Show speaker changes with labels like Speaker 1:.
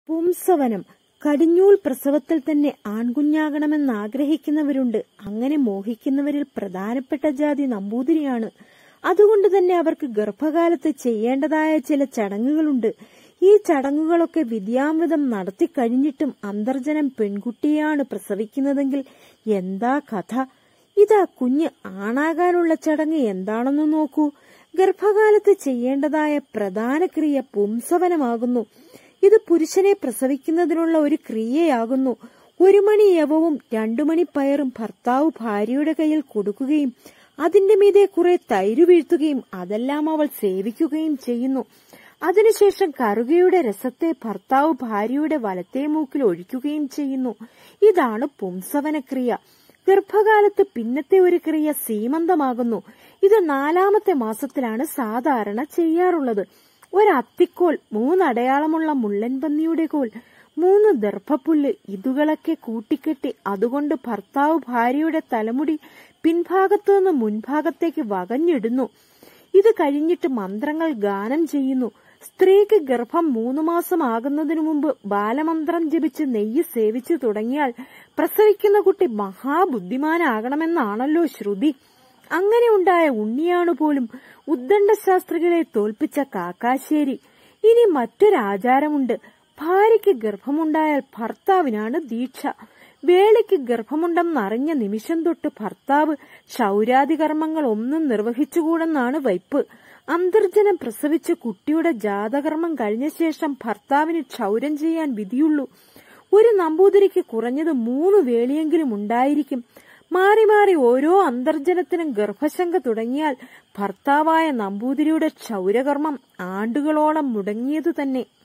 Speaker 1: പുംസവനം കടിഞ്ഞൂൽ പ്രസവത്തിൽ തന്നെ ആൺകുഞ്ഞാകണമെന്ന് ആഗ്രഹിക്കുന്നവരുണ്ട് അങ്ങനെ മോഹിക്കുന്നവരിൽ പ്രധാനപ്പെട്ട ജാതി നമ്പൂതിരിയാണ് അതുകൊണ്ട് തന്നെ അവർക്ക് ഗർഭകാലത്ത് ചെയ്യേണ്ടതായ ചില ചടങ്ങുകളുണ്ട് ഈ ചടങ്ങുകളൊക്കെ വിദ്യാമൃതം നടത്തിക്കഴിഞ്ഞിട്ടും അന്തർജനം പെൺകുട്ടിയാണ് പ്രസവിക്കുന്നതെങ്കിൽ എന്താ കഥ ഇതാ കുഞ്ഞ് ആണാകാനുള്ള ചടങ്ങ് എന്താണെന്ന് നോക്കൂ ഗർഭകാലത്ത് ചെയ്യേണ്ടതായ പ്രധാന ക്രിയ പുംസവനമാകുന്നു ഇത് പുരുഷനെ പ്രസവിക്കുന്നതിനുള്ള ഒരു ക്രിയയാകുന്നു ഒരു മണി യവവും രണ്ടു മണി പയറും ഭർത്താവ് ഭാര്യയുടെ കയ്യിൽ കൊടുക്കുകയും അതിന്റെ മീതെ കുറെ തൈരു വീഴ്ത്തുകയും അതെല്ലാം അവൾ സേവിക്കുകയും ചെയ്യുന്നു അതിനുശേഷം കറുകയുടെ രസത്തെ ഭർത്താവ് ഭാര്യയുടെ വലത്തേ മൂക്കിൽ ഒഴിക്കുകയും ചെയ്യുന്നു ഇതാണ് പുംസവനക്രിയ ഗർഭകാലത്ത് പിന്നത്തെ ഒരു ക്രിയ സീമന്തമാകുന്നു ഇത് നാലാമത്തെ മാസത്തിലാണ് സാധാരണ ചെയ്യാറുള്ളത് ഒരത്തിക്കോൽ മൂന്നടയാളമുള്ള മുള്ളൻ പന്നിയുടെ കോൽ മൂന്ന് ദർഭപ്പുല്ല് ഇതുകളൊക്കെ കൂട്ടിക്കെട്ടി അതുകൊണ്ട് ഭർത്താവ് ഭാര്യയുടെ തലമുടി പിൻഭാഗത്തു നിന്ന് മുൻഭാഗത്തേക്ക് വകഞ്ഞിടുന്നു ഇത് കഴിഞ്ഞിട്ട് മന്ത്രങ്ങൾ ഗാനം ചെയ്യുന്നു സ്ത്രീക്ക് ഗർഭം മൂന്നു മാസം ആകുന്നതിനു മുമ്പ് ബാലമന്ത്രം ജപിച്ച് നെയ്യ് സേവിച്ചു തുടങ്ങിയാൽ പ്രസവിക്കുന്ന കുട്ടി മഹാബുദ്ധിമാനാകണമെന്നാണല്ലോ ശ്രുതി അങ്ങനെ ഉണ്ടായ ഉണ്ണിയാണു പോലും ഉദ്ദണ്ഡ ശാസ്ത്രികളെ തോൽപ്പിച്ച കാക്കാശ്ശേരി ഇനി മറ്റൊരാചാരമുണ്ട് ഭാര്യയ്ക്ക് ഗർഭമുണ്ടായാൽ ഭർത്താവിനാണ് ദീക്ഷ വേളിക്ക് ഗർഭമുണ്ടെന്നറിഞ്ഞ നിമിഷം തൊട്ട് ഭർത്താവ് ക്ഷൗരാദി കർമ്മങ്ങൾ ഒന്നും നിർവഹിച്ചുകൂടെന്നാണ് വയ്പ് അന്തർജനം പ്രസവിച്ച കുട്ടിയുടെ ജാതകർമ്മം കഴിഞ്ഞ ശേഷം ഭർത്താവിന് ക്ഷൗരം ചെയ്യാൻ വിധിയുള്ളൂ ഒരു നമ്പൂതിരിക്ക് കുറഞ്ഞത് മൂന്ന് വേളിയെങ്കിലും ഉണ്ടായിരിക്കും മാറി മാറി ഓരോ അന്തർജനത്തിനും ഗർഭശങ്ക തുടങ്ങിയാൽ ഭർത്താവായ നമ്പൂതിരിയുടെ ക്ഷൗരകർമ്മം ആണ്ടുകളോളം മുടങ്ങിയതു തന്നെ